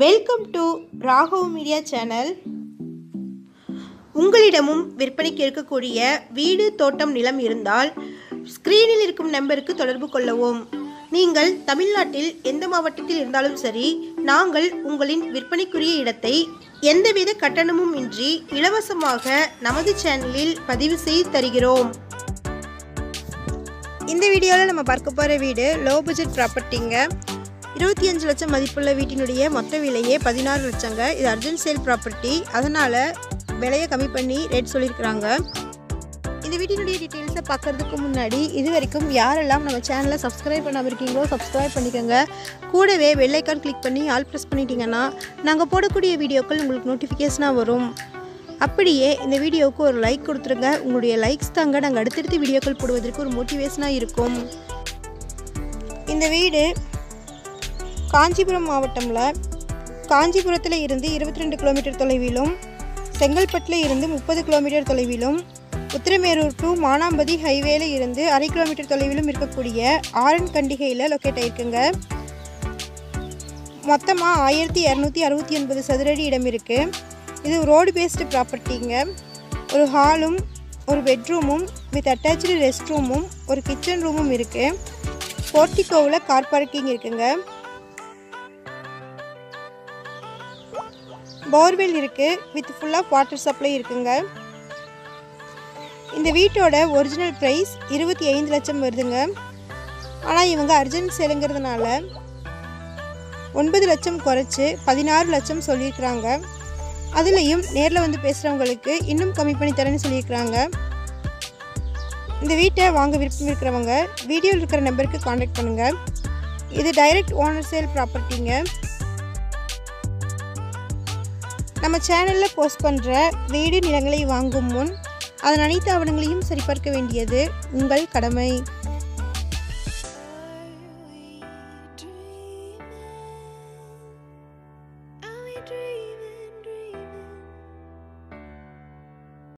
Welcome to Raghav media channel உங்களிடமும் விற்பனைக்கு இருக்கக்கூடிய வீடு தோட்டம் நிலம் இருந்தால் ஸ்க்ரீனில் இருக்கும் நம்பருக்கு தொடர்பு கொள்ளவும் நீங்கள் தமிழ்நாட்டில் எந்த மாவட்டத்தில் இருந்தாலும் சரி நாங்கள் உங்களின் விற்பனைக்குரிய இடத்தை எந்தவித கட்டணமும் இன்றி இலவசமாக நமது சேனலில் பதிவு செய்து தருகிறோம் இந்த வீடியோவில் நம்ம பார்க்க போகிற வீடு லோ பட்ஜெட் ப்ராப்பர்ட்டிங்க இருபத்தி அஞ்சு லட்சம் மதிப்புள்ள வீட்டினுடைய மொத்த விலையே பதினாறு லட்சங்க இது அர்ஜென்ட் சேல் ப்ராப்பர்ட்டி அதனால் விலையை கம்மி பண்ணி ரேட் சொல்லியிருக்கிறாங்க இந்த வீட்டினுடைய டீட்டெயில்ஸை பார்க்கறதுக்கு முன்னாடி இது வரைக்கும் யாரெல்லாம் நம்ம சேனலை சப்ஸ்கிரைப் பண்ணாமல் இருக்கீங்களோ சப்ஸ்கிரைப் பண்ணிக்கோங்க கூடவே வெள்ளைக்கான் கிளிக் பண்ணி ஆல் ப்ரெஸ் பண்ணிட்டீங்கன்னா நாங்கள் போடக்கூடிய வீடியோக்கள் உங்களுக்கு நோட்டிஃபிகேஷனாக வரும் அப்படியே இந்த வீடியோவுக்கு ஒரு லைக் கொடுத்துருங்க உங்களுடைய லைக்ஸ் தாங்க நாங்கள் அடுத்தடுத்து வீடியோக்கள் போடுவதற்கு ஒரு மோட்டிவேஷனாக இருக்கும் இந்த வீடு காஞ்சிபுரம் மாவட்டமில் காஞ்சிபுரத்தில் இருந்து இருபத்தி ரெண்டு கிலோமீட்டர் தொலைவிலும் செங்கல்பட்டில் இருந்து முப்பது கிலோமீட்டர் தொலைவிலும் உத்திரமேரூர் டு மானாம்பதி ஹைவேல இருந்து அரை கிலோமீட்டர் தொலைவிலும் இருக்கக்கூடிய ஆரன் கண்டிகையில் லொக்கேட் ஆயிருக்குங்க மொத்தமாக ஆயிரத்தி இரநூத்தி அறுபத்தி ஒன்பது சதுரடி இடம் இருக்குது இது ரோடு பேஸ்டு ப்ராப்பர்ட்டிங்க ஒரு ஹாலும் ஒரு பெட்ரூமும் வித் அட்டாச்சு ரெஸ்ட் ரூமும் ஒரு கிச்சன் ரூமும் இருக்குது போர்ட்டிகோவில் கார் பார்க்கிங் இருக்குங்க போர்வெல் இருக்குது with full of water supply இருக்குங்க இந்த வீட்டோட ஒரிஜினல் ப்ரைஸ் இருபத்தி ஐந்து லட்சம் வருதுங்க ஆனால் இவங்க அர்ஜென்ட் சேலுங்கிறதுனால ஒன்பது லட்சம் குறைச்சி பதினாறு லட்சம் சொல்லியிருக்கிறாங்க அதுலேயும் நேரில் வந்து பேசுகிறவங்களுக்கு இன்னும் கம்மி பண்ணி தரேன்னு சொல்லியிருக்கிறாங்க இந்த வீட்டை வாங்க விருப்பம் இருக்கிறவங்க வீடியோவில் இருக்கிற நம்பருக்கு காண்டாக்ட் பண்ணுங்கள் இது டைரக்ட் ஓனர் சேல் ப்ராப்பர்ட்டிங்க நம்ம சேனலில் போஸ்ட் பண்ணுற வீடு நிலங்களை வாங்கும் முன் அதன் அனைத்து ஆவணங்களையும் சரிபார்க்க வேண்டியது உங்கள் கடமை Are we dreaming?